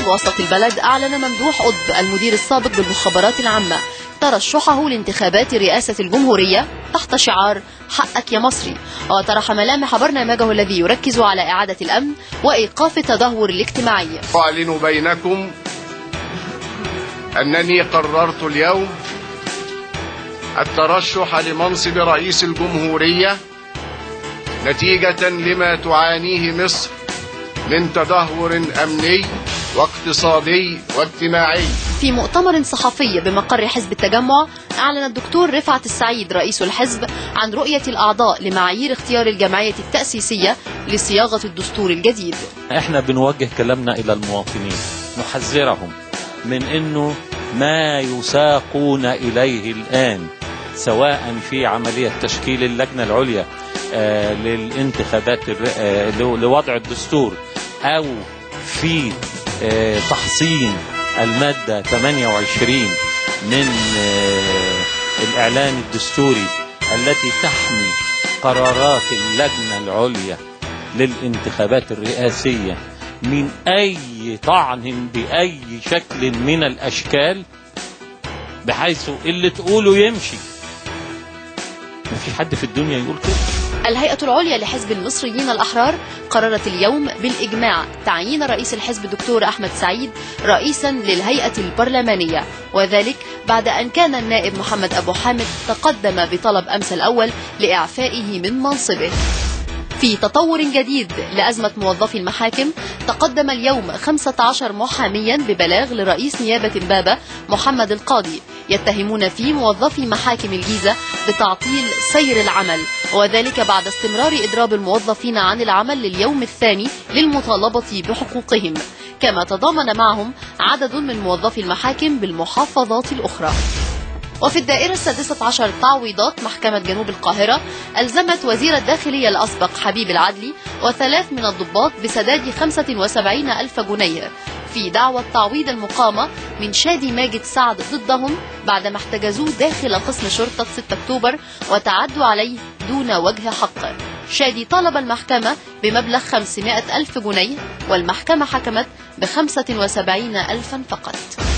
وسط البلد أعلن ممدوح قطب المدير السابق بالمخابرات العامة ترشحه لانتخابات رئاسة الجمهورية تحت شعار حقك يا مصري وطرح ملامح برنامجه الذي يركز على إعادة الأمن وإيقاف التدهور الاجتماعي أعلن بينكم أنني قررت اليوم الترشح لمنصب رئيس الجمهورية نتيجة لما تعانيه مصر من تدهور أمني واقتصادي واجتماعي في مؤتمر صحفي بمقر حزب التجمع أعلن الدكتور رفعت السعيد رئيس الحزب عن رؤية الأعضاء لمعايير اختيار الجمعية التأسيسية لصياغة الدستور الجديد احنا بنوجه كلامنا الى المواطنين نحذرهم من انه ما يساقون اليه الان سواء في عمليه تشكيل اللجنه العليا آه، للانتخابات الر- آه، لو- لوضع الدستور او في آه، تحصين الماده 28 من آه، الاعلان الدستوري التي تحمي قرارات اللجنه العليا للانتخابات الرئاسية من أي طعن بأي شكل من الأشكال بحيث اللي تقوله يمشي ما في حد في الدنيا يقول كده الهيئة العليا لحزب المصريين الأحرار قررت اليوم بالإجماع تعيين رئيس الحزب الدكتور أحمد سعيد رئيسا للهيئة البرلمانية وذلك بعد أن كان النائب محمد أبو حامد تقدم بطلب أمس الأول لإعفائه من منصبه في تطور جديد لأزمة موظفي المحاكم تقدم اليوم 15 محاميا ببلاغ لرئيس نيابة بابا محمد القاضي يتهمون فيه موظفي محاكم الجيزة بتعطيل سير العمل وذلك بعد استمرار إضراب الموظفين عن العمل لليوم الثاني للمطالبة بحقوقهم كما تضامن معهم عدد من موظفي المحاكم بالمحافظات الأخرى وفي الدائرة السادسة عشر تعويضات محكمة جنوب القاهرة ألزمت وزير الداخلية الأسبق حبيب العدلي وثلاث من الضباط بسداد 75 ألف جنيه في دعوى التعويض المقامة من شادي ماجد سعد ضدهم بعدما احتجزوه داخل قسم شرطة 6 أكتوبر وتعدوا عليه دون وجه حق شادي طالب المحكمة بمبلغ 500 ألف جنيه والمحكمة حكمت ب 75 ألفا فقط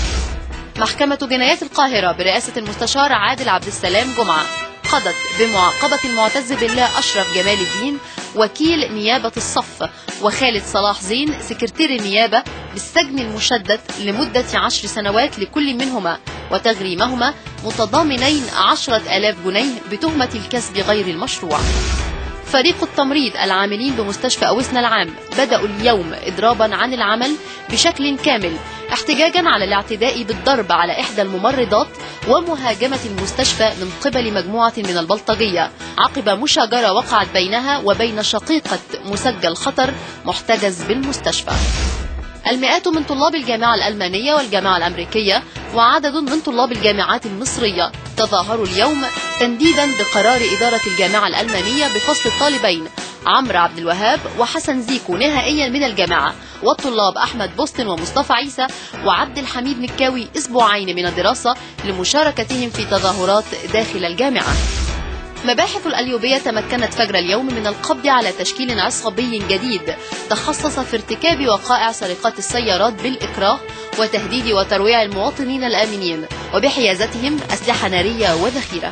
محكمة جنايات القاهرة برئاسة المستشار عادل عبد السلام جمعة قضت بمعاقبة المعتز بالله أشرف جمال الدين وكيل نيابة الصف وخالد صلاح زين سكرتير النيابة بالسجن المشدد لمدة عشر سنوات لكل منهما وتغريمهما متضامنين عشرة آلاف جنيه بتهمة الكسب غير المشروع فريق التمريض العاملين بمستشفى أوسنا العام بدأوا اليوم إضرابا عن العمل بشكل كامل احتجاجا على الاعتداء بالضرب على إحدى الممرضات ومهاجمة المستشفى من قبل مجموعة من البلطجية عقب مشاجرة وقعت بينها وبين شقيقة مسجل خطر محتجز بالمستشفى المئات من طلاب الجامعة الألمانية والجامعة الأمريكية وعدد من طلاب الجامعات المصرية تظاهروا اليوم تنديدا بقرار إدارة الجامعة الألمانية بفصل الطالبين عمرو عبد الوهاب وحسن زيكو نهائيا من الجامعة والطلاب أحمد بوستن ومصطفى عيسى وعبد الحميد مكاوي أسبوعين من الدراسة لمشاركتهم في تظاهرات داخل الجامعة مباحث الأليوبية تمكنت فجر اليوم من القبض على تشكيل عصابي جديد تخصص في ارتكاب وقائع سرقات السيارات بالإكراه وتهديد وترويع المواطنين الآمنين وبحيازتهم أسلحة نارية وذخيرة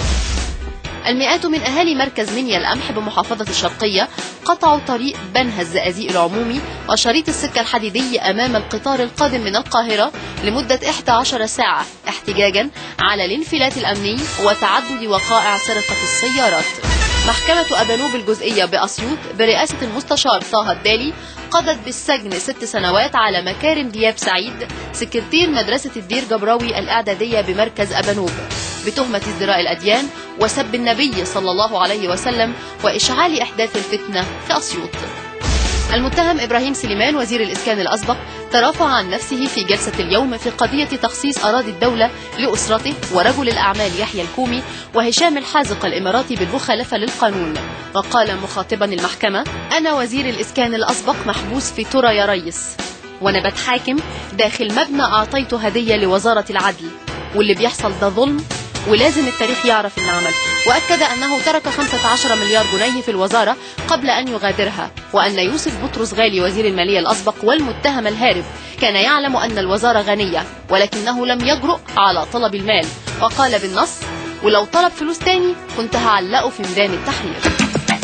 المئات من أهالي مركز منيا القمح بمحافظة الشرقية قطعوا طريق بنها الزقازيق العمومي وشريط السكة الحديدي أمام القطار القادم من القاهرة لمدة 11 ساعة احتجاجا على الانفلات الأمني وتعدد وقائع سرقة السيارات محكمة أبانوب الجزئية بأسيوط برئاسة المستشار طه الدالي قضت بالسجن ست سنوات على مكارم دياب سعيد سكرتير مدرسة الدير جبراوي الإعدادية بمركز أبانوب بتهمة ازدراء الأديان وسب النبي صلى الله عليه وسلم وإشعال إحداث الفتنة في أسيوط المتهم إبراهيم سليمان وزير الإسكان الأسبق ترافع عن نفسه في جلسة اليوم في قضية تخصيص أراضي الدولة لأسرته ورجل الأعمال يحيى الكومي وهشام الحازق الإماراتي بالمخالفة للقانون وقال مخاطبا المحكمة أنا وزير الإسكان الأسبق محبوس في ترى يا ريس وأنا بتحاكم داخل مبنى أعطيته هدية لوزارة العدل واللي بيحصل ده ظلم ولازم التاريخ يعرف اللي عمل وأكد أنه ترك 15 مليار جنيه في الوزارة قبل أن يغادرها وأن يوسف بطرس غالي وزير المالية الأسبق والمتهم الهارب كان يعلم أن الوزارة غنية ولكنه لم يجرؤ على طلب المال وقال بالنص ولو طلب فلوس تاني كنت هعلقه في ميدان التحرير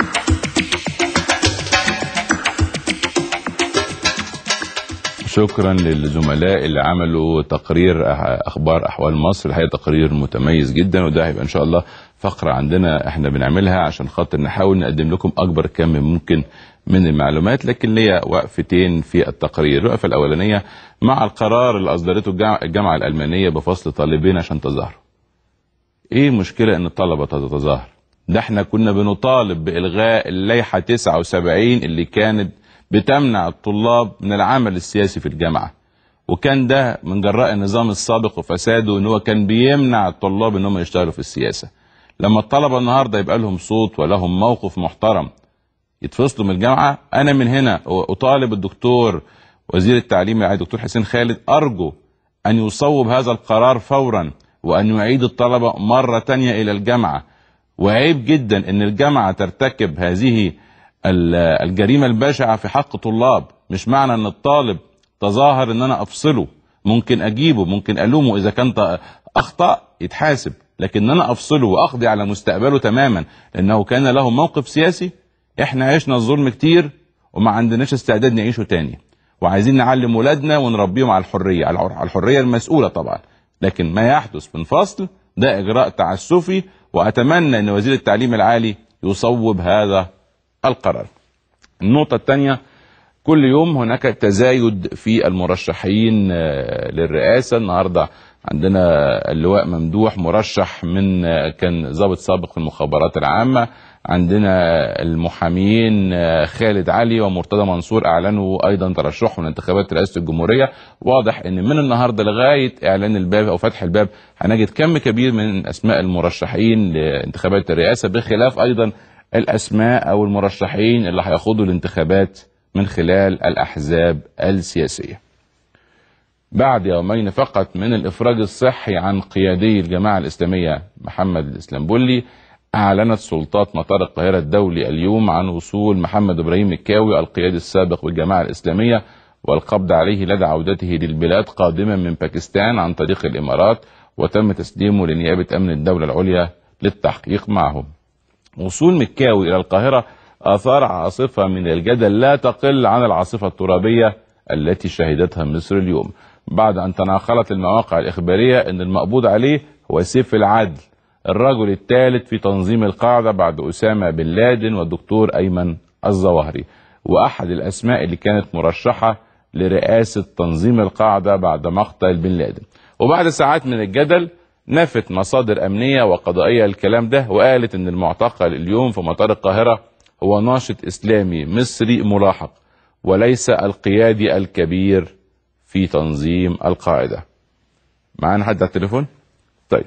شكرا للزملاء اللي عملوا تقرير أح- اخبار احوال مصر الحقيقه تقرير متميز جدا وده هيبقى ان شاء الله فقره عندنا احنا بنعملها عشان خاطر نحاول نقدم لكم اكبر كم ممكن من المعلومات لكن ليا وقفتين في التقرير الوقفه الاولانيه مع القرار اللي اصدرته الجامعه الجامعة الالمانيه بفصل طالبين عشان تظاهروا ايه المشكله ان الطلبه تتظاهر ده احنا كنا بنطالب بالغاء اللائحه 79 اللي كانت بتمنع الطلاب من العمل السياسي في الجامعه وكان ده من جراء النظام السابق وفساده ان هو كان بيمنع الطلاب ان هم يشتغلوا في السياسه لما الطلبه النهارده يبقى لهم صوت ولهم موقف محترم يتفصلوا من الجامعه انا من هنا اطالب الدكتور وزير التعليم العالي الدكتور حسين خالد ارجو ان يصوب هذا القرار فورا وان يعيد الطلبه مره تانية الى الجامعه وعيب جدا ان الجامعه ترتكب هذه ال- الجريمه البشعه في حق طلاب مش معنى ان الطالب تظاهر ان انا افصله ممكن اجيبه ممكن الومه اذا كان ط- اخطا يتحاسب لكن ان انا افصله واقضي على مستقبله تماما لانه كان له موقف سياسي احنا عشنا الظلم كتير وما عندناش استعداد نعيشه تاني وعايزين نعلم ولادنا ونربيهم على الحريه على على الحريه المسؤوله طبعا لكن ما يحدث من فصل ده اجراء تعسفي واتمنى ان وزير التعليم العالي يصوب هذا القرار النقطه الثانيه كل يوم هناك تزايد في المرشحين آه، للرئاسه النهارده عندنا اللواء ممدوح مرشح من آه، كان ضابط سابق في المخابرات العامه عندنا المحاميين آه، خالد علي ومرتضى منصور اعلنوا ايضا ترشحهم لانتخابات رئاسه الجمهوريه واضح ان من النهارده لغايه اعلان الباب او فتح الباب هنجد كم كبير من اسماء المرشحين لانتخابات الرئاسه بخلاف ايضا الاسماء او المرشحين اللي هيخوضوا الانتخابات من خلال الاحزاب السياسيه. بعد يومين فقط من الافراج الصحي عن قيادي الجماعه الاسلاميه محمد الاسلامبولي اعلنت سلطات مطار القاهره الدولي اليوم عن وصول محمد ابراهيم الكاوي القيادي السابق بالجماعه الاسلاميه والقبض عليه لدى عودته للبلاد قادما من باكستان عن طريق الامارات وتم تسليمه لنيابه امن الدوله العليا للتحقيق معهم. وصول مكاوي الى القاهره اثار عاصفه من الجدل لا تقل عن العاصفه الترابيه التي شهدتها مصر اليوم بعد ان تناقلت المواقع الاخباريه ان المقبوض عليه هو سيف العدل الرجل الثالث في تنظيم القاعده بعد اسامه بن لادن والدكتور ايمن الظواهري واحد الاسماء اللي كانت مرشحه لرئاسه تنظيم القاعده بعد مقتل بن لادن وبعد ساعات من الجدل نفت مصادر امنيه وقضائيه الكلام ده وقالت ان المعتقل اليوم في مطار القاهره هو ناشط اسلامي مصري ملاحق وليس القيادي الكبير في تنظيم القاعده. معانا حد على التليفون؟ طيب.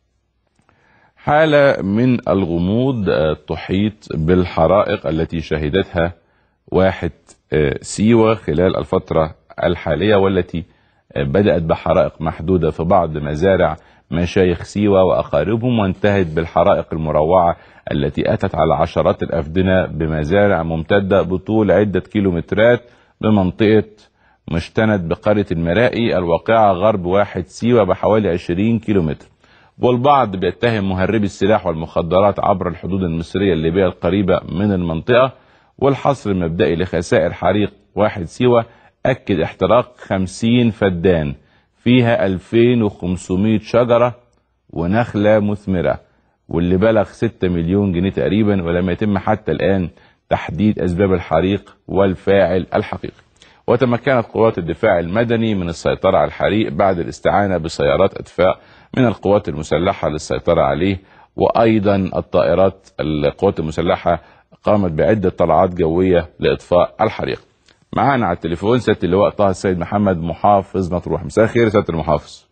حاله من الغموض آه، تحيط بالحرائق التي شهدتها واحد آه، سيوه خلال الفتره الحاليه والتي آه، بدات بحرائق محدوده في بعض مزارع مشايخ سيوه واقاربهم وانتهت بالحرائق المروعه التي اتت على عشرات الافدنه بمزارع ممتده بطول عده كيلومترات بمنطقه مشتند بقريه المرائي الواقعه غرب واحد سيوه بحوالي 20 كيلومتر. والبعض بيتهم مهربي السلاح والمخدرات عبر الحدود المصريه الليبيه القريبه من المنطقه والحصر المبدئي لخسائر حريق واحد سيوه اكد احتراق 50 فدان فيها 2500 شجره ونخله مثمره واللي بلغ 6 مليون جنيه تقريبا ولم يتم حتى الآن تحديد أسباب الحريق والفاعل الحقيقي وتمكنت قوات الدفاع المدني من السيطرة على الحريق بعد الاستعانة بسيارات إطفاء من القوات المسلحة للسيطرة عليه وأيضا الطائرات القوات المسلحة قامت بعدة طلعات جوية لإطفاء الحريق معانا على التليفون سيادة اللواء طه السيد محمد محافظ مطروح مساء الخير يا سيادة المحافظ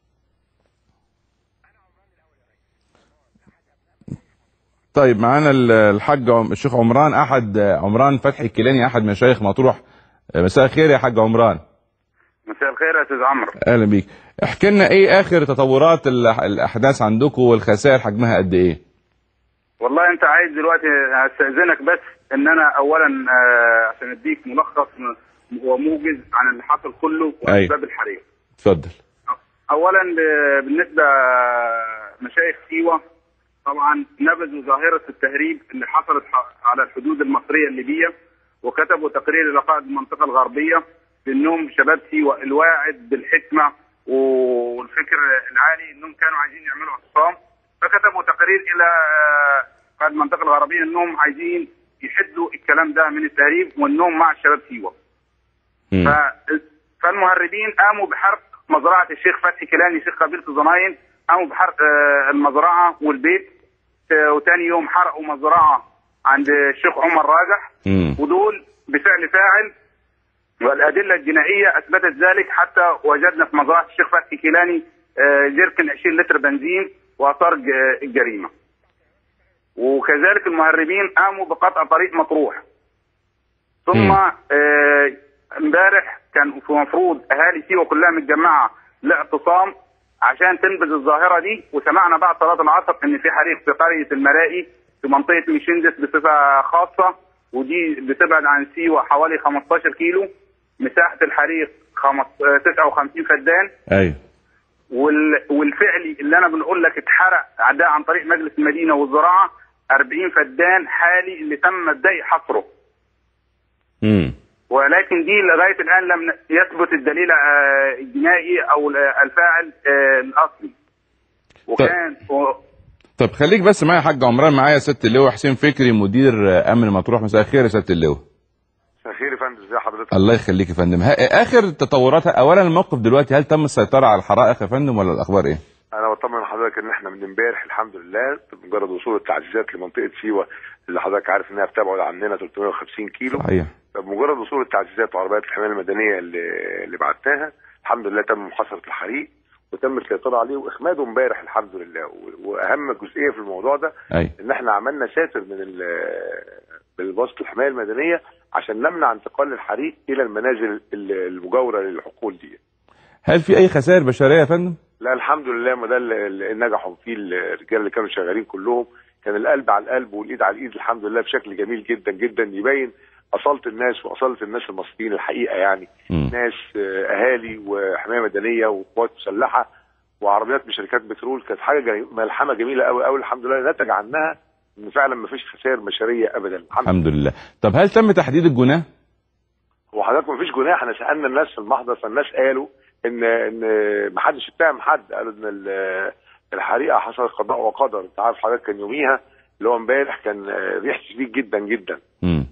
طيب معانا ال- الحاج عم- الشيخ عمران احد عمران فتحي الكيلاني احد مشايخ مطروح مساء الخير يا حاج عمران مساء الخير يا استاذ عمرو اهلا بيك احكي لنا ايه اخر تطورات ال- الاحداث عندكم والخسائر حجمها قد ايه والله انت عايز دلوقتي استاذنك بس ان انا اولا آه، عشان اديك ملخص وموجز عن اللي حصل كله واسباب الحريق اتفضل اولا ب- بالنسبه مشايخ سيوه طبعا نبذوا ظاهره التهريب اللي حصلت ح- على الحدود المصريه الليبيه وكتبوا تقرير الى قائد المنطقه الغربيه بانهم شباب سيوه الواعد بالحكمه والفكر العالي انهم كانوا عايزين يعملوا اعتصام فكتبوا تقرير الى آه، قائد المنطقه الغربيه انهم عايزين يحدوا الكلام ده من التهريب وانهم مع الشباب سيوه مم. ف- فالمهربين قاموا بحرق مزرعه الشيخ فتحي كيلاني شيخ قبيله الزناين قاموا بحرق آه، المزرعه والبيت آه، وتاني يوم حرقوا مزرعه عند الشيخ عمر راجح مم. ودول بفعل فاعل والادله الجنائيه اثبتت ذلك حتى وجدنا في مزرعه الشيخ فتحي كيلاني آه، جيركن 20 لتر بنزين واثار ج- الجريمه. وكذلك المهربين قاموا بقطع طريق مطروح. ثم مم. آه، امبارح كان في مفروض اهالي سيوه كلها متجمعه لاعتصام عشان تنبذ الظاهره دي وسمعنا بعد صلاه العصر ان في حريق في قريه المرائي في منطقه ميشندس بصفه خاصه ودي بتبعد عن سيوه حوالي 15 كيلو مساحه الحريق خمس... آه، 59 فدان ايوه وال... والفعلي اللي انا بنقول لك اتحرق اعداء عن طريق مجلس المدينه والزراعه 40 فدان حالي اللي تم بدء حصره مم. ولكن دي لغايه الان لم يثبت الدليل آه، الجنائي او الفاعل آه، الاصلي وكان و- طب خليك بس معايا يا حاج عمران معايا ست اللواء حسين فكري مدير آه، امن مطروح مساء الخير يا ست اللواء مساء الخير يا فندم ازي حضرتك الله يخليك يا فندم ها- اخر التطورات اولا الموقف دلوقتي هل تم السيطره على الحرائق يا فندم ولا الاخبار ايه انا بطمن حضرتك ان احنا من امبارح الحمد لله بمجرد وصول التعزيزات لمنطقه سيوه اللي حضرتك عارف انها بتبعد عننا 350 كيلو صحيح بمجرد وصول التعزيزات وعربيات الحمايه المدنيه اللي, اللي بعتناها الحمد لله تم محاصره الحريق وتم السيطره عليه واخماده امبارح الحمد لله و- واهم جزئيه في الموضوع ده ايوه ان احنا عملنا ساتر من ال- بالوسط الحمايه المدنيه عشان نمنع انتقال الحريق الى المنازل ال- المجاوره للحقول دي هل في اي خسائر بشريه يا فندم لا الحمد لله ما ده اللي اللي نجحوا فيه الرجال اللي كانوا شغالين كلهم كان القلب على القلب والايد على الايد الحمد لله بشكل جميل جدا جدا يبين اصاله الناس واصاله الناس المصريين الحقيقه يعني مم. ناس آه، اهالي وحمايه مدنيه وقوات مسلحه وعربيات من شركات بترول كانت حاجه جميل ملحمه جميله قوي قوي الحمد لله نتج عنها ان فعلا ما فيش خسائر بشريه ابدا الحمد الحمد لله طب هل تم تحديد الجناه هو حضرتك ما فيش جناح احنا سالنا الناس في المحضر فالناس قالوا ان ان ما حدش اتهم حد قالوا ان ال- الحريقه حصلت قضاء وقدر انت عارف حضرتك كان يوميها اللي هو امبارح كان آه، ريح شديد جدا جدا مم.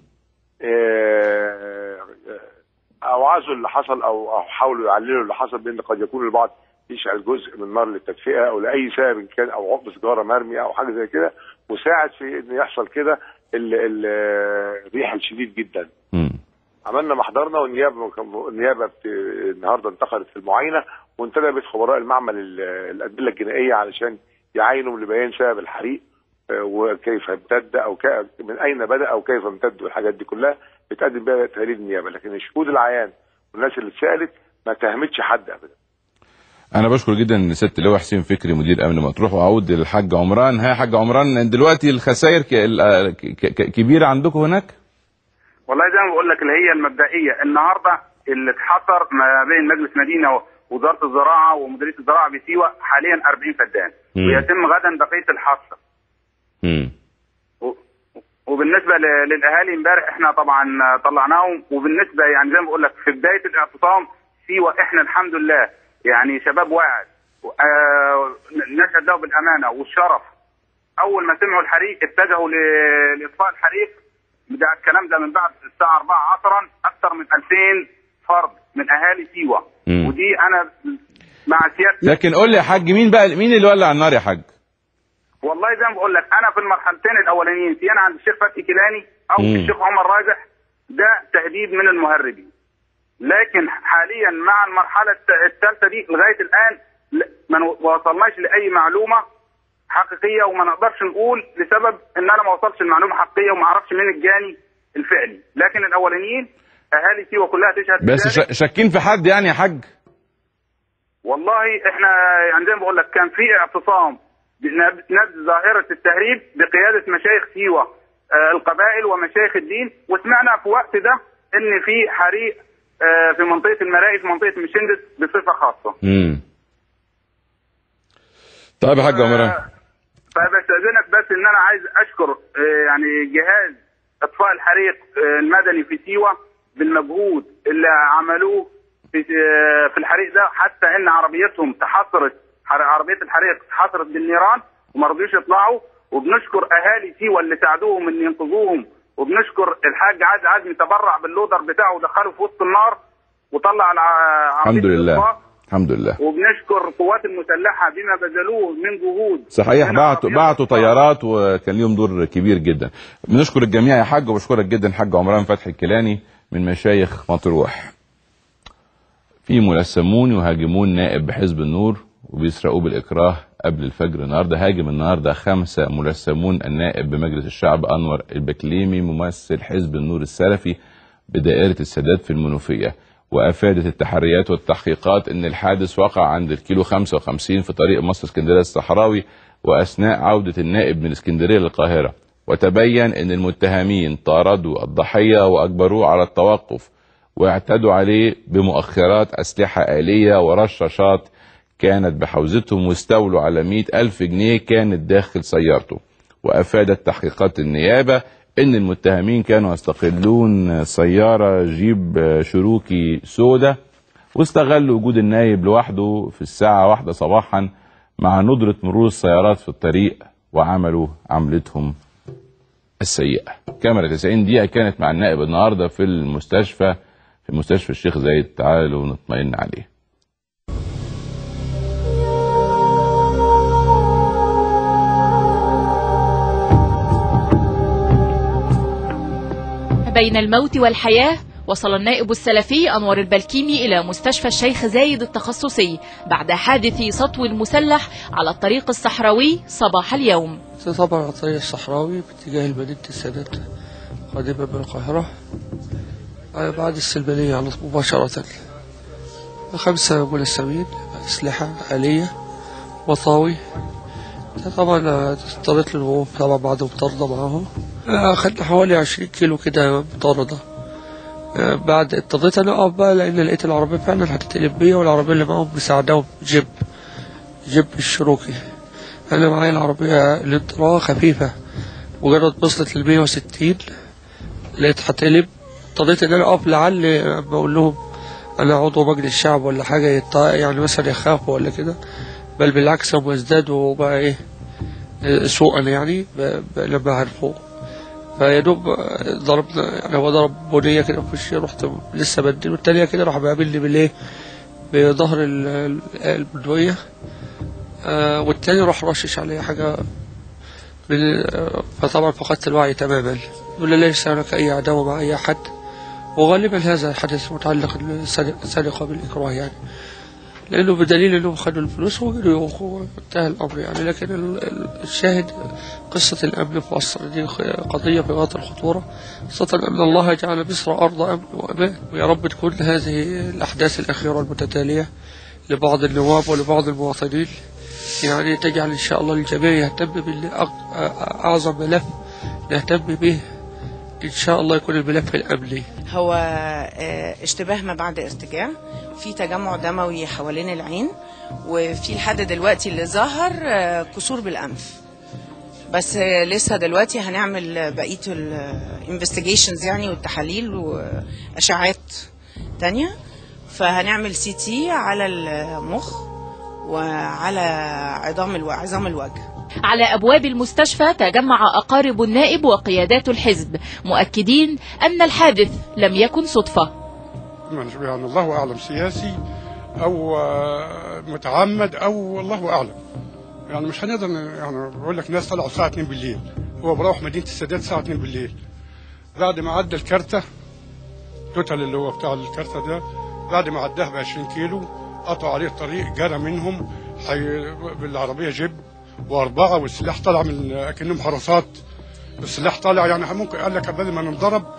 آه، آه، اوعزوا اللي حصل او او حاولوا يعللوا اللي حصل بان قد يكون البعض يشعل جزء من نار للتدفئه او لاي سبب إن كان او عقب سيجاره مرمي او حاجه زي كده وساعد في ان يحصل كده ال- ال- الريح الشديد جدا مم. عملنا محضرنا والنيابه النيابه بت... النهارده انتقلت في المعاينه وانتدبت خبراء المعمل ال- الادله الجنائيه علشان يعاينوا لبيان سبب الحريق آه، وكيف امتد او ك... من اين بدا او كيف امتد والحاجات دي كلها بتقدم بها تهريب النيابه لكن الشهود العيان والناس اللي اتسالت ما اتهمتش حد ابدا انا بشكر جدا ست اللواء حسين فكري مدير امن مطروح واعود للحاج عمران ها يا حاج عمران دلوقتي الخسائر ك- ال- ك- ك- كبيره عندكم هناك والله زي ما بقول لك اللي هي المبدئيه النهارده اللي اتحصر ما بين مجلس مدينه ووزاره الزراعه ومديريه الزراعه بسيوه حاليا 40 فدان مم. ويتم غدا بقيه الحصر مم. و- وبالنسبه ل- للاهالي امبارح احنا طبعا طلعناهم وبالنسبه يعني زي ما بقول لك في بدايه الاعتصام سيوه احنا الحمد لله يعني شباب واعد آه، نشهد له بالامانه والشرف اول ما سمعوا الحريق اتجهوا ل- لاطفاء الحريق ده الكلام ده من بعد الساعه 4 عصرا اكثر من 2000 فرد من اهالي سيوه مم. ودي انا مع سيادتك لكن قول لي يا حاج مين بقى مين اللي ولع النار يا حاج والله زي ما بقول لك انا في المرحلتين الاولانيين سيانا عند الشيخ فتحي كيلاني او مم. الشيخ عمر راجح ده تهديد من المهربين لكن حاليا مع المرحله الت- الثالثه دي لغايه الان ل- ما نو- وصلناش لاي معلومه حقيقيه وما نقدرش نقول لسبب ان انا ما وصلش المعلومه حقيقيه وما اعرفش مين الجاني الفعلي لكن الاولانيين اهالي سيوه كلها تشهد بس بذلك. شا- شاكين في حد يعني يا حاج والله احنا يعني زي ما بقول لك كان في اعتصام بنبذ نبذ ظاهره التهريب بقياده مشايخ سيوه آه، القبائل ومشايخ الدين وسمعنا في وقت ده ان في حريق آه، في منطقه المراقي في منطقه مشندس بصفه خاصه امم طيب يا حاج عمران فبستاذنك بس ان انا عايز اشكر آه، يعني جهاز اطفاء الحريق آه، المدني في سيوه بالمجهود اللي عملوه في آه، في الحريق ده حتى ان عربيتهم تحصرت حر- عربيه الحريق تحصرت بالنيران وما رضيوش يطلعوا وبنشكر اهالي سيوه اللي ساعدوهم ان ينقذوهم وبنشكر الحاج عادل عزمي تبرع باللودر بتاعه ودخله في وسط النار وطلع الع- عربيه الحمد لله الإطفاء. الحمد لله وبنشكر القوات المسلحه بما بذلوه من جهود صحيح من بعتوا عربيات بعتوا الإطفاء. طيارات وكان ليهم دور كبير جدا بنشكر الجميع يا حاج وبشكرك جدا حاج عمران فتحي الكيلاني من مشايخ مطروح في ملثمون يهاجمون نائب بحزب النور وبيسرقوه بالإكراه قبل الفجر النهارده هاجم النهارده خمسة ملثمون النائب بمجلس الشعب أنور البكليمي ممثل حزب النور السلفي بدائرة السادات في المنوفية وأفادت التحريات والتحقيقات أن الحادث وقع عند الكيلو 55 في طريق مصر اسكندرية الصحراوي وأثناء عودة النائب من اسكندرية للقاهرة وتبين أن المتهمين طاردوا الضحية وأجبروه على التوقف واعتدوا عليه بمؤخرات أسلحة آلية ورشاشات كانت بحوزتهم واستولوا على مئة ألف جنيه كانت داخل سيارته وأفادت تحقيقات النيابة أن المتهمين كانوا يستقلون سيارة جيب شروكي سودة واستغلوا وجود النايب لوحده في الساعة واحدة صباحا مع ندرة مرور السيارات في الطريق وعملوا عملتهم السيئة كاميرا 90 دقيقة كانت مع النائب النهاردة في المستشفى في مستشفى الشيخ زايد تعالوا نطمئن عليه بين الموت والحياة وصل النائب السلفي أنور البلكيمي إلى مستشفى الشيخ زايد التخصصي بعد حادث سطو مسلح على الطريق الصحراوي صباح اليوم طبعا على الطريق الصحراوي باتجاه مدينة السادات قادمة من القاهرة بعد السلمانية على طول مباشرة خمسة ملثمين أسلحة آلية مطاوي طبعا اضطريت للوقوف طبعا بعد مطاردة معاهم أخدنا حوالي عشرين كيلو كده مطاردة آه، بعد اضطريت أنا أقف بقى لأن لقيت العربية فعلا هتتقلب بيا والعربية اللي معاهم مساعداهم جيب جيب الشروكي أنا معايا العربية الانطراء خفيفة مجرد وصلت لل 160 لقيت هتقلب اضطريت إن أنا أقف لعل أما أقول لهم أنا عضو مجلس الشعب ولا حاجة يط- يعني مثلا يخافوا ولا كده بل بالعكس هم ازدادوا بقى إيه آه، سوءا يعني ب- ب- لما عرفوا فيا دوب آه، ضربنا يعني هو ضرب بنية كده في وشي رحت لسه بديله والتانية كده راح بيقابلني بالإيه بظهر ال- ال- البندقية آه والتاني راح رشش عليه حاجة من آه فطبعا فقدت الوعي تماما ولا ليس هناك أي عداوة مع أي أحد وغالبا هذا الحدث متعلق بالسرقة بالإكراه يعني لأنه بدليل أنهم خدوا الفلوس وجروا وانتهى الأمر يعني لكن ال- ال- الشاهد قصة الأمن في مصر دي خ- قضية في غاية الخطورة خاصة أن الله جعل مصر أرض أمن وأمان ويا رب تكون هذه الأحداث الأخيرة المتتالية لبعض النواب ولبعض المواطنين يعني تجعل إن شاء الله الجميع يهتم بأعظم ملف نهتم به إن شاء الله يكون الملف الأمني هو آه، اشتباه ما بعد ارتجاع في تجمع دموي حوالين العين وفي لحد دلوقتي اللي ظهر آه، كسور بالانف بس آه، لسه دلوقتي هنعمل بقيه الانفستيجيشنز يعني والتحاليل واشعات تانية فهنعمل سي تي على المخ وعلى عظام الو... عظام الوجه على أبواب المستشفى تجمع أقارب النائب وقيادات الحزب مؤكدين أن الحادث لم يكن صدفة يعني الله اعلم سياسي او آه، متعمد او الله اعلم يعني مش هنقدر ن- يعني بقول لك ناس طلعوا الساعه 2 بالليل هو بروح مدينه السادات الساعه 2 بالليل بعد ما عدى الكارته توتال اللي هو بتاع الكارته ده بعد ما عداه ب 20 كيلو قطعوا عليه الطريق جرى منهم حي... بالعربيه جيب واربعه والسلاح طالع من اكنهم حراسات السلاح طالع يعني ممكن قال لك بدل ما ننضرب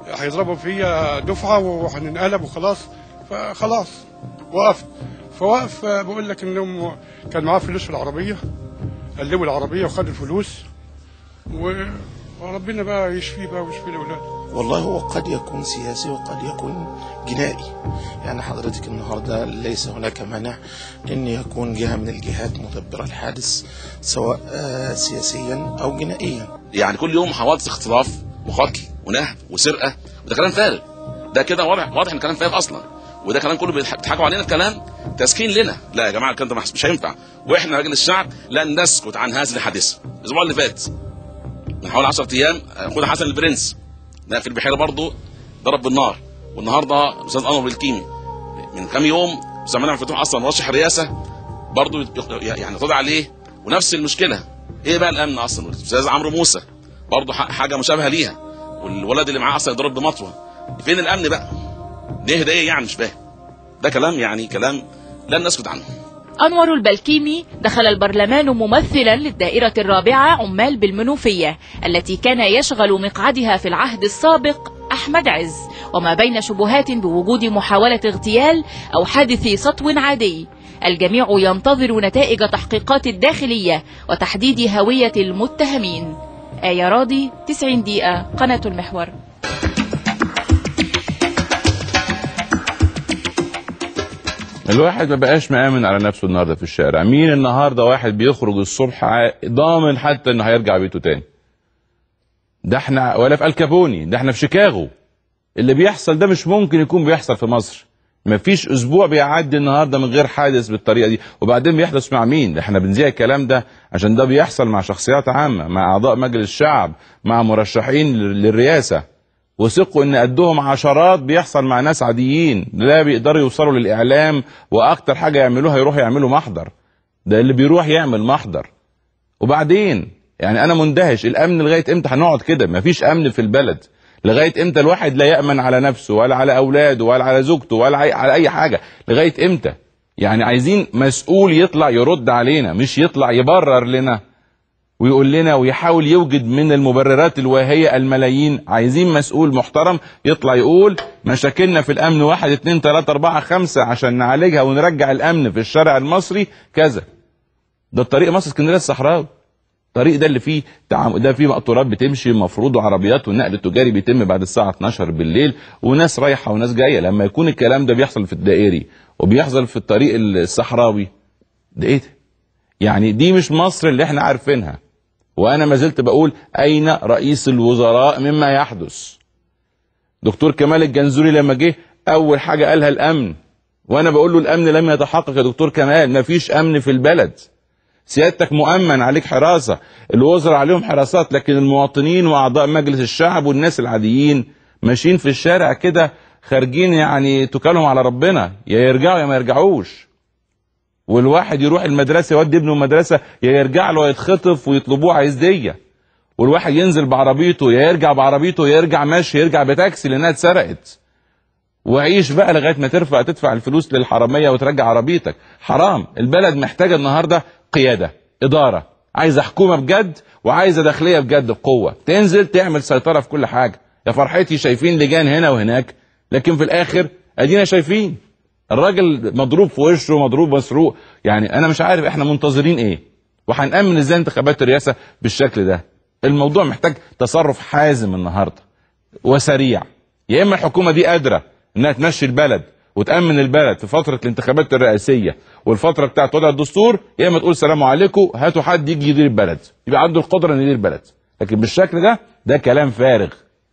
هيضربوا فيا دفعه وهننقلب وخلاص فخلاص وقفت فوقف آه، بقول لك انهم كان معاه فلوس في العربيه قلبوا العربيه وخدوا الفلوس و- وربنا بقى يشفيه بقى ويشفي الاولاد والله هو قد يكون سياسي وقد يكون جنائي يعني حضرتك النهارده ليس هناك مانع ان يكون جهه من الجهات مدبره الحادث سواء آه، سياسيا او جنائيا يعني كل يوم حوادث اختطاف وقتل ونهب وسرقه وده كلام فارغ ده كده واضح واضح ان كلام فارغ اصلا وده كلام كله بيضحك- بيضحكوا علينا الكلام تسكين لنا لا يا جماعه الكلام ده مش مش هينفع واحنا راجل الشعب لن نسكت عن هذه الحادثه الاسبوع اللي فات من حوالي 10 ايام اخونا حسن البرنس ده في البحيره برضه ضرب بالنار والنهارده الاستاذ انور بالكيمي من كام يوم استاذ منعم فتوح اصلا رشح الرئاسه برضه يعني طلع عليه ونفس المشكله ايه بقى الامن اصلا الاستاذ عمرو موسى برضه ح- حاجه مشابهه ليها والولد اللي معاه اصلا يضرب بمطوه فين الامن بقى ليه ده ايه يعني مش فاهم ده كلام يعني كلام لن نسكت عنه أنور البلكيمي دخل البرلمان ممثلا للدائرة الرابعة عمال بالمنوفية التي كان يشغل مقعدها في العهد السابق أحمد عز وما بين شبهات بوجود محاولة اغتيال أو حادث سطو عادي الجميع ينتظر نتائج تحقيقات الداخلية وتحديد هوية المتهمين آية راضي 90 دقيقة قناة المحور الواحد ما بقاش مآمن على نفسه النهارده في الشارع مين النهارده واحد بيخرج الصبح ع- ضامن حتى انه هيرجع بيته تاني ده احنا ولا في الكابوني ده احنا في شيكاغو اللي بيحصل ده مش ممكن يكون بيحصل في مصر مفيش اسبوع بيعدي النهارده من غير حادث بالطريقه دي وبعدين بيحدث مع مين ده احنا بنذيع الكلام ده عشان ده بيحصل مع شخصيات عامه مع اعضاء مجلس الشعب مع مرشحين لل- للرئاسه وثقوا ان قدهم عشرات بيحصل مع ناس عاديين لا بيقدروا يوصلوا للاعلام واكتر حاجه يعملوها يروحوا يعملوا محضر ده اللي بيروح يعمل محضر وبعدين يعني انا مندهش الامن لغايه امتى هنقعد كده مفيش امن في البلد لغايه امتى الواحد لا يامن على نفسه ولا على اولاده ولا على زوجته ولا عي- على اي حاجه لغايه امتى يعني عايزين مسؤول يطلع يرد علينا مش يطلع يبرر لنا ويقول لنا ويحاول يوجد من المبررات الواهية الملايين عايزين مسؤول محترم يطلع يقول مشاكلنا في الأمن واحد اتنين تلاتة أربعة خمسة عشان نعالجها ونرجع الأمن في الشارع المصري كذا ده الطريق مصر اسكندرية الصحراوي الطريق ده اللي فيه تعم... ده فيه مقطورات بتمشي المفروض وعربيات والنقل التجاري بيتم بعد الساعة 12 بالليل وناس رايحة وناس جاية لما يكون الكلام ده بيحصل في الدائري وبيحصل في الطريق الصحراوي ده ايه ده؟ يعني دي مش مصر اللي احنا عارفينها وانا ما زلت بقول اين رئيس الوزراء مما يحدث دكتور كمال الجنزوري لما جه اول حاجه قالها الامن وانا بقول له الامن لم يتحقق يا دكتور كمال ما فيش امن في البلد سيادتك مؤمن عليك حراسه الوزراء عليهم حراسات لكن المواطنين واعضاء مجلس الشعب والناس العاديين ماشيين في الشارع كده خارجين يعني توكلهم على ربنا يا يرجعوا يا ما يرجعوش والواحد يروح المدرسه يودي ابنه المدرسه يا يرجع له يتخطف ويطلبوه عايز ديه والواحد ينزل بعربيته يا يرجع بعربيته يا يرجع ماشي يرجع بتاكسي لانها اتسرقت وعيش بقى لغايه ما ترفع تدفع الفلوس للحراميه وترجع عربيتك حرام البلد محتاجه النهارده قياده اداره عايزه حكومه بجد وعايزه داخليه بجد بقوه تنزل تعمل سيطره في كل حاجه يا فرحتي شايفين لجان هنا وهناك لكن في الاخر ادينا شايفين الراجل مضروب في وشه مضروب مسروق يعني انا مش عارف احنا منتظرين ايه وهنأمن ازاي انتخابات الرئاسه بالشكل ده الموضوع محتاج تصرف حازم النهارده وسريع يا اما الحكومه دي قادره انها تمشي البلد وتأمن البلد في فترة الانتخابات الرئاسية والفترة بتاعت وضع الدستور يا اما تقول سلام عليكم هاتوا حد يجي يدير البلد يبقى عنده القدرة انه يدير البلد لكن بالشكل ده ده كلام فارغ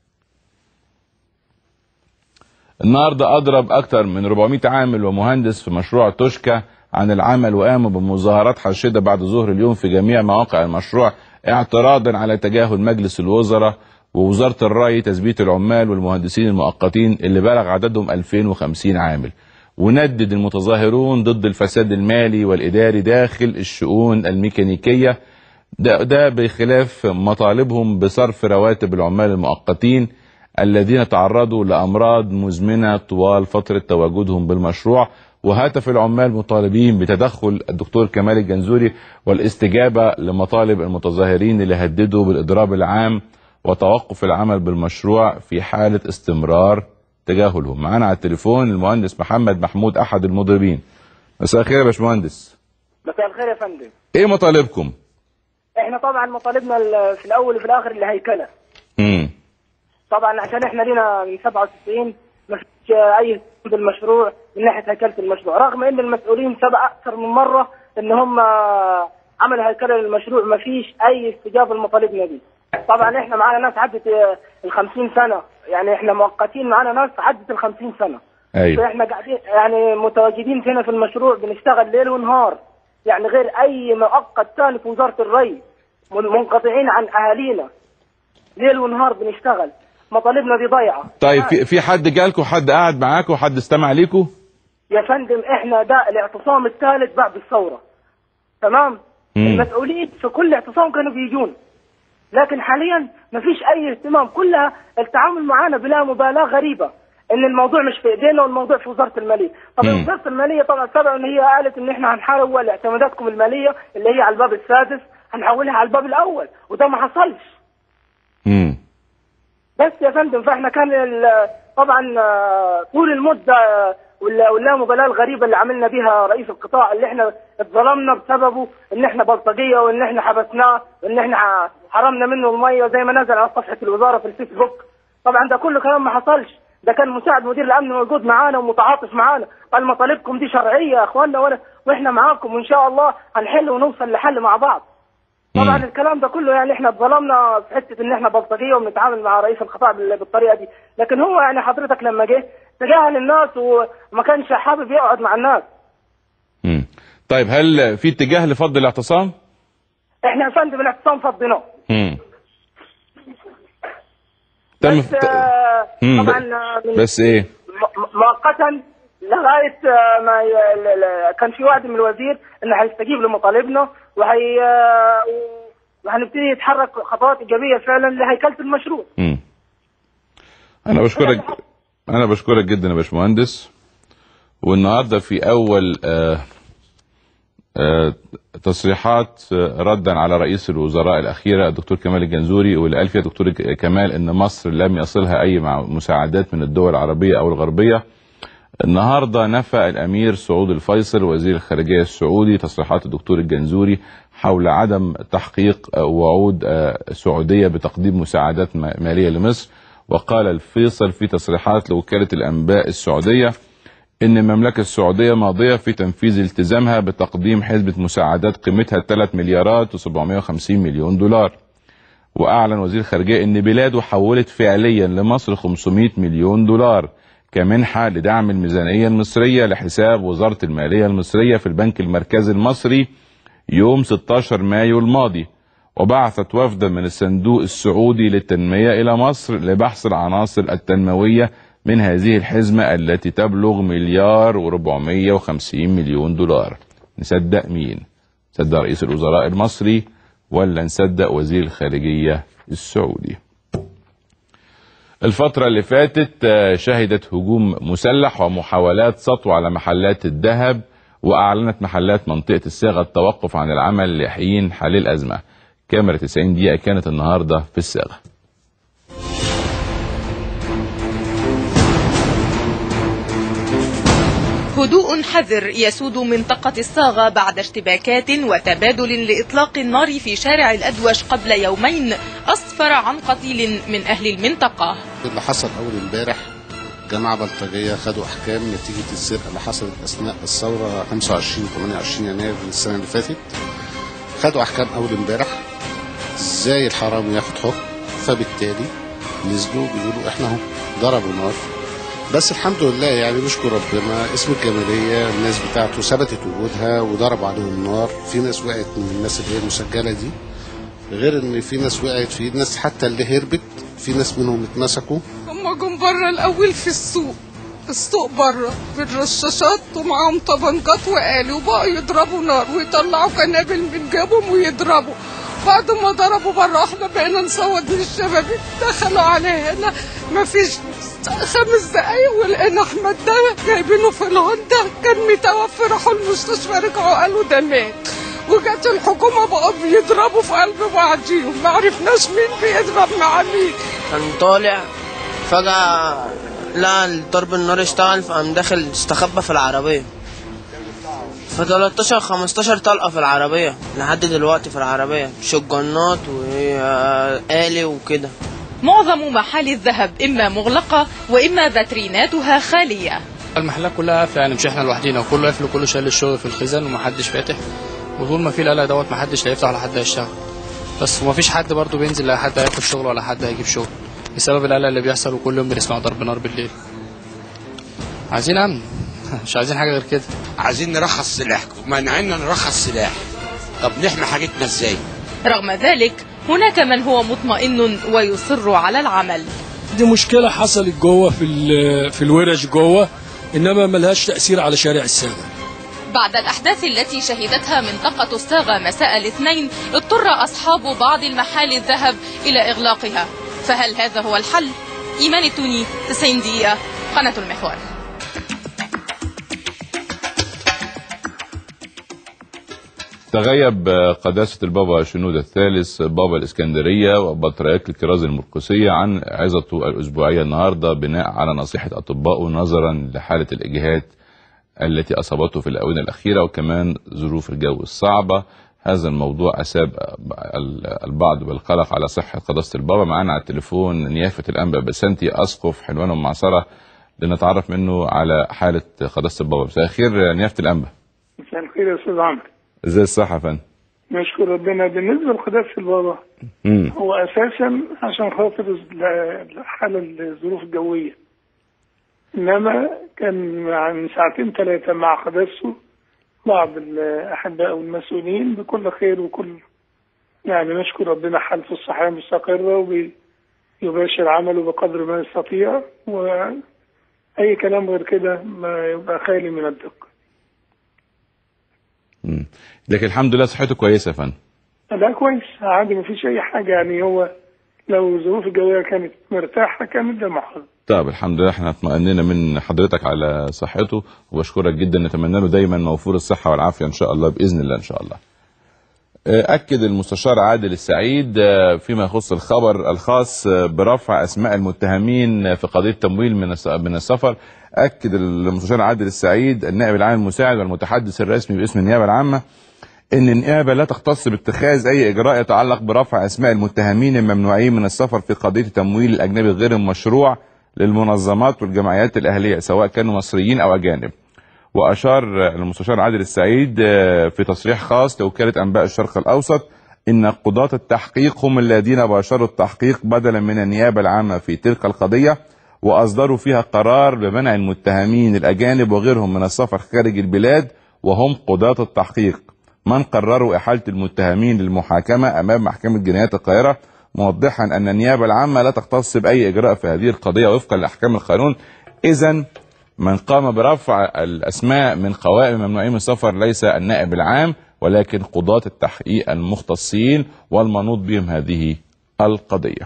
النهارده اضرب اكثر من 400 عامل ومهندس في مشروع توشكا عن العمل وقاموا بمظاهرات حاشده بعد ظهر اليوم في جميع مواقع المشروع اعتراضا على تجاهل مجلس الوزراء ووزاره الري تثبيت العمال والمهندسين المؤقتين اللي بلغ عددهم 2050 عامل وندد المتظاهرون ضد الفساد المالي والاداري داخل الشؤون الميكانيكيه ده, ده بخلاف مطالبهم بصرف رواتب العمال المؤقتين الذين تعرضوا لأمراض مزمنة طوال فترة تواجدهم بالمشروع وهتف العمال مطالبين بتدخل الدكتور كمال الجنزوري والاستجابة لمطالب المتظاهرين اللي هددوا بالإضراب العام وتوقف العمل بالمشروع في حالة استمرار تجاهلهم معانا على التليفون المهندس محمد محمود أحد المضربين مساء الخير يا باشمهندس مساء الخير يا فندم ايه مطالبكم؟ احنا طبعا مطالبنا ال- في الاول وفي الاخر الهيكله مم. طبعا عشان احنا لينا من 97 ما فيش اي بالمشروع من ناحيه هيكله المشروع رغم ان المسؤولين سبق اكثر من مره ان هم عملوا هيكله للمشروع ما فيش اي استجابه لمطالبنا دي طبعا احنا معانا ناس عدت ال 50 سنه يعني احنا مؤقتين معانا ناس عدت ال 50 سنه ايوه فاحنا قاعدين يعني متواجدين هنا في المشروع بنشتغل ليل ونهار يعني غير اي مؤقت ثاني في وزاره الري من- منقطعين عن اهالينا ليل ونهار بنشتغل مطالبنا دي ضايعه طيب في في حد جالكم حد قاعد معاكم حد استمع ليكم؟ يا فندم احنا ده الاعتصام الثالث بعد الثوره تمام مم. المسؤولين في كل اعتصام كانوا بيجون لكن حاليا ما فيش اي اهتمام كلها التعامل معانا بلا مبالاه غريبه ان الموضوع مش في ايدينا والموضوع في وزاره الماليه طبعا مم. وزاره الماليه طبعا سبق ان هي قالت ان احنا هنحول اعتماداتكم الماليه اللي هي على الباب السادس هنحولها على الباب الاول وده ما حصلش امم بس يا فندم فاحنا كان ال- طبعا آه، طول المده آه، ولا ولا مبالاه الغريبه اللي عملنا بها رئيس القطاع اللي احنا اتظلمنا بسببه ان احنا بلطجيه وان احنا حبسناه وان احنا ح- حرمنا منه الميه زي ما نزل على صفحه الوزاره في الفيسبوك طبعا ده كله كلام ما حصلش ده كان مساعد مدير الامن موجود معانا ومتعاطف معانا قال مطالبكم دي شرعيه يا اخوانا وانا واحنا معاكم وان شاء الله هنحل ونوصل لحل مع بعض طبعا الكلام ده كله يعني احنا اتظلمنا في حته ان احنا بلطجيه وبنتعامل مع رئيس القطاع بال- بالطريقه دي لكن هو يعني حضرتك لما جه تجاهل الناس وما كانش حابب يقعد مع الناس امم طيب هل في اتجاه لفض الاعتصام؟ احنا يا فندم الاعتصام فضيناه امم تم بس آه، مم، طبعا آه، من- بس ايه؟ م- م- مؤقتا لغايه آه، ما ي- ل- ل- كان في وعد من الوزير انه هيستجيب لمطالبنا وهي آه، وهنبتدي يتحرك خطوات ايجابيه فعلا لهيكله المشروع مم. انا بشكرك انا بشكرك جدا يا باشمهندس والنهارده في اول آه آه تصريحات آه، ردا على رئيس الوزراء الاخيره الدكتور كمال الجنزوري واللي قال فيها دكتور ك- كمال ان مصر لم يصلها اي مع- مساعدات من الدول العربيه او الغربيه النهارده نفى الامير سعود الفيصل وزير الخارجيه السعودي تصريحات الدكتور الجنزوري حول عدم تحقيق آه، وعود آه، سعوديه بتقديم مساعدات م- ماليه لمصر وقال الفيصل في تصريحات لوكاله الانباء السعوديه ان المملكه السعوديه ماضيه في تنفيذ التزامها بتقديم حزمه مساعدات قيمتها 3 مليارات و750 مليون دولار واعلن وزير الخارجيه ان بلاده حولت فعليا لمصر 500 مليون دولار كمنحه لدعم الميزانيه المصريه لحساب وزاره الماليه المصريه في البنك المركزي المصري يوم 16 مايو الماضي وبعثت وفدا من الصندوق السعودي للتنميه الى مصر لبحث العناصر التنمويه من هذه الحزمه التي تبلغ مليار و450 مليون دولار نصدق مين نصدق رئيس الوزراء المصري ولا نصدق وزير الخارجيه السعودي الفترة اللي فاتت آه، شهدت هجوم مسلح ومحاولات سطو على محلات الذهب وأعلنت محلات منطقة الصاغة التوقف عن العمل لحين حل الأزمة كاميرا 90 دقيقة كانت النهاردة في الصاغة هدوء حذر يسود منطقة الصاغة بعد اشتباكات وتبادل لإطلاق النار في شارع الأدوش قبل يومين أسفر عن قتيل من أهل المنطقة اللي حصل اول امبارح جماعه بلطجيه خدوا احكام نتيجه السرقه اللي حصلت اثناء الثوره 25 28 يناير السنه اللي فاتت خدوا احكام اول امبارح ازاي الحرامي ياخد حكم فبالتالي نزلوا بيقولوا احنا اهو ضربوا نار بس الحمد لله يعني نشكر ربنا اسم الجماليه الناس بتاعته ثبتت وجودها وضرب عليهم نار في ناس وقعت من الناس اللي هي المسجله دي غير ان في ناس وقعت في ناس حتى اللي هربت في ناس منهم اتمسكوا هما جم بره الاول في السوق السوق بره بالرشاشات ومعاهم طبنجات وآلي وبقوا يضربوا نار ويطلعوا قنابل من جيبهم ويضربوا بعد ما ضربوا بره واحنا بقينا نصوت من الشبابيك دخلوا علينا هنا مفيش خمس دقايق ولقينا احمد ده جايبينه في الهوندا كان متوفي راحوا المستشفى رجعوا قالوا ده مات وجت الحكومه بقوا بيضربوا في قلب بعضيهم ما عرفناش مين بيضرب مع مين كان طالع فجأة لقى الضرب النار اشتغل فقام داخل استخبى في العربية ف 13 15 طلقة في العربية لحد دلوقتي في العربية شجنات وآلي وكده معظم محال الذهب إما مغلقة وإما فاتريناتها خالية المحلات كلها قافله يعني مش احنا لوحدينا وكله قافل وكله شايل الشغل في الخزان ومحدش فاتح وطول ما في القلق دوت محدش هيفتح ولا حد هيشتغل بس ومفيش حد برضه بينزل لا حد هياخد شغل ولا حد هيجيب شغل بسبب القلق اللي بيحصل وكل يوم بنسمع ضرب نار بالليل عايزين امن مش عايزين حاجه غير كده عايزين نرخص سلاحكم مانعيننا نرخص سلاح طب نحمي حاجتنا ازاي رغم ذلك هناك من هو مطمئن ويصر على العمل دي مشكلة حصلت جوه في ال- في الورش جوه انما ملهاش تأثير على شارع السابع بعد الأحداث التي شهدتها منطقة الصاغة مساء الاثنين اضطر أصحاب بعض المحال الذهب إلى إغلاقها فهل هذا هو الحل؟ إيمان التوني 90 دقيقة قناة المحور تغيب قداسة البابا شنود الثالث بابا الإسكندرية وبطريرك الكراز المرقسية عن عظته الأسبوعية النهاردة بناء على نصيحة أطبائه نظرا لحالة الإجهاد التي أصابته في الآونة الأخيرة وكمان ظروف الجو الصعبة هذا الموضوع أساب البعض بالقلق على صحة قداسة البابا معانا على التليفون نيافة الأنبا بسنتي أسقف حلوان ومعصرة لنتعرف منه على حالة قداسة البابا مساء الخير نيافة الأنبا مساء الخير يا استاذ عمرو ازاي الصحة يا فندم؟ نشكر ربنا بالنسبه لقداسه البابا مم. هو اساسا عشان خاطر ال- الحاله الظروف الجويه انما كان مع- من ساعتين ثلاثه مع قداسته بعض الاحباء والمسؤولين بكل خير وكل يعني نشكر ربنا حالته الصحيه مستقره وبيباشر عمله بقدر ما يستطيع واي كلام غير كده ما يبقى خالي من الدقه مم. لكن الحمد لله صحته كويسة يا فندم لا كويس عادي مفيش اي حاجه يعني هو لو الظروف الجويه كانت مرتاحه كانت ده محل طيب الحمد لله احنا اطمئننا من حضرتك على صحته وبشكرك جدا نتمنى له دايما موفور الصحة والعافية ان شاء الله بإذن الله ان شاء الله أكد المستشار عادل السعيد آه، فيما يخص الخبر الخاص آه، برفع أسماء المتهمين في قضية تمويل من الس- من السفر أكد المستشار عادل السعيد النائب العام المساعد والمتحدث الرسمي باسم النيابة العامة ان النيابه لا تختص باتخاذ اي اجراء يتعلق برفع اسماء المتهمين الممنوعين من السفر في قضيه التمويل الاجنبي غير المشروع للمنظمات والجمعيات الاهليه سواء كانوا مصريين او اجانب. واشار المستشار عادل السعيد آه، في تصريح خاص لوكاله انباء الشرق الاوسط ان قضاة التحقيق هم الذين باشروا التحقيق بدلا من النيابه العامه في تلك القضيه واصدروا فيها قرار بمنع المتهمين الاجانب وغيرهم من السفر خارج البلاد وهم قضاة التحقيق من قرروا إحالة المتهمين للمحاكمة أمام محكمة جنايات القاهرة موضحا أن النيابة العامة لا تختص بأي إجراء في هذه القضية وفقا لأحكام القانون إذا من قام برفع الأسماء من قوائم ممنوعين من السفر ليس النائب العام ولكن قضاة التحقيق المختصين والمنوط بهم هذه القضية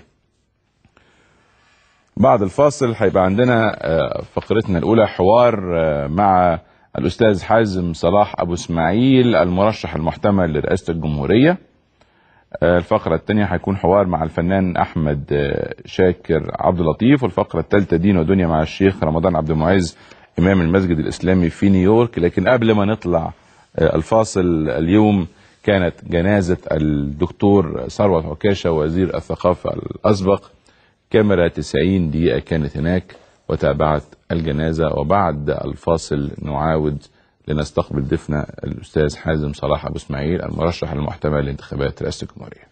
بعد الفاصل هيبقى عندنا آه، فقرتنا الأولى حوار آه، مع الأستاذ حازم صلاح أبو إسماعيل المرشح المحتمل لرئاسة الجمهورية آه، الفقرة الثانية هيكون حوار مع الفنان أحمد آه، شاكر عبد اللطيف والفقرة الثالثة دين ودنيا مع الشيخ رمضان عبد المعز إمام المسجد الإسلامي في نيويورك لكن قبل ما نطلع آه، الفاصل اليوم كانت جنازة الدكتور ثروت عكاشة وزير الثقافة الأسبق كاميرا 90 دقيقة كانت هناك وتابعت الجنازة وبعد الفاصل نعاود لنستقبل ضيفنا الأستاذ حازم صلاح أبو إسماعيل المرشح المحتمل لانتخابات رئاسة الجمهورية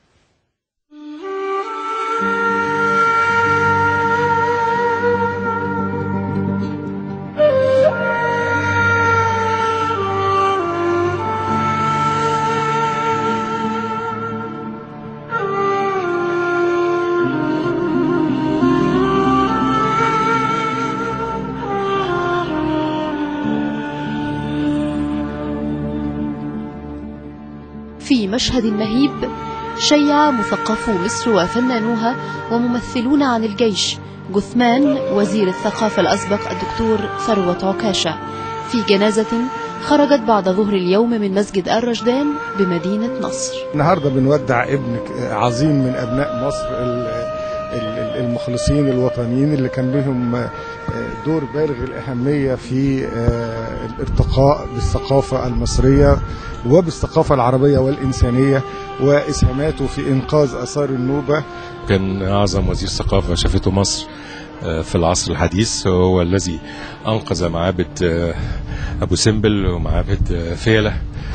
في مشهد مهيب شيع مثقفو مصر وفنانوها وممثلون عن الجيش جثمان وزير الثقافة الأسبق الدكتور ثروت عكاشة في جنازة خرجت بعد ظهر اليوم من مسجد الرشدان بمدينة نصر النهارده بنودع ابن ك- عظيم من ابناء مصر ال- ال- المخلصين الوطنيين اللي كان لهم آه، دور بالغ الاهميه في آه، الارتقاء بالثقافه المصريه وبالثقافه العربيه والانسانيه واسهاماته في انقاذ اثار النوبه كان أعظم وزير ثقافة شافته مصر آه، في العصر الحديث هو الذي أنقذ معابد آه، أبو سمبل ومعابد آه، فيلة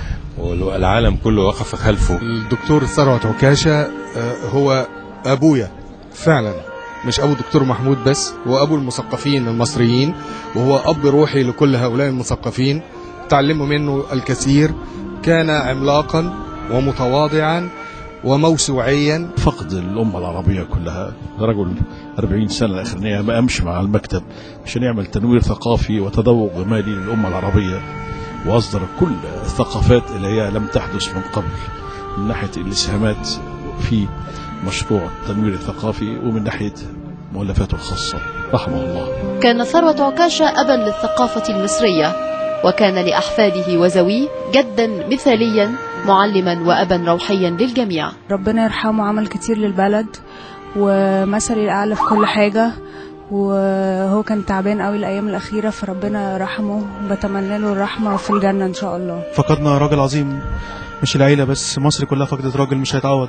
والعالم كله وقف خلفه الدكتور ثروت عكاشة آه، هو أبويا فعلا مش أبو دكتور محمود بس هو أبو المثقفين المصريين وهو أب روحي لكل هؤلاء المثقفين تعلموا منه الكثير كان عملاقا ومتواضعا وموسوعيا فقد الأمة العربية كلها رجل 40 سنة الأخرانية ما أمشي مع المكتب عشان يعمل تنوير ثقافي وتذوق جمالي للأمة العربية وأصدر كل الثقافات اللي هي لم تحدث من قبل من ناحية الإسهامات في مشروع التنوير الثقافي ومن ناحية مؤلفاته الخاصة رحمه الله كان ثروة عكاشة أبا للثقافة المصرية وكان لأحفاده وزويه جدا مثاليا معلما وأبا روحيا للجميع ربنا يرحمه عمل كتير للبلد ومثلي الأعلى في كل حاجة وهو كان تعبان قوي الأيام الأخيرة فربنا رحمه وبتمنى له الرحمة في الجنة إن شاء الله فقدنا راجل عظيم مش العيلة بس مصر كلها فقدت راجل مش هيتعوض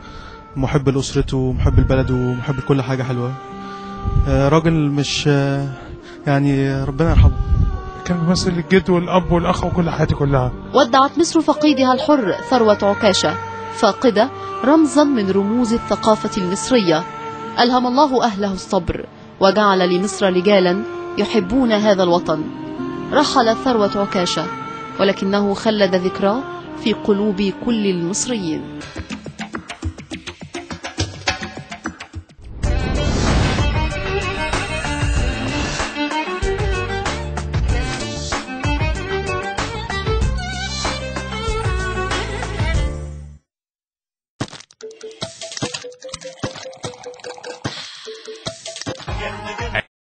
محب لأسرته ومحب لبلده ومحب لكل حاجة حلوة آه، راجل مش آه، يعني ربنا يرحمه كان بيمثل الجد والاب والاخ وكل حياتي كلها ودعت مصر فقيدها الحر ثروة عكاشة فاقدة رمزا من رموز الثقافة المصرية ألهم الله أهله الصبر وجعل لمصر رجالا يحبون هذا الوطن رحل ثروة عكاشة ولكنه خلد ذكراه في قلوب كل المصريين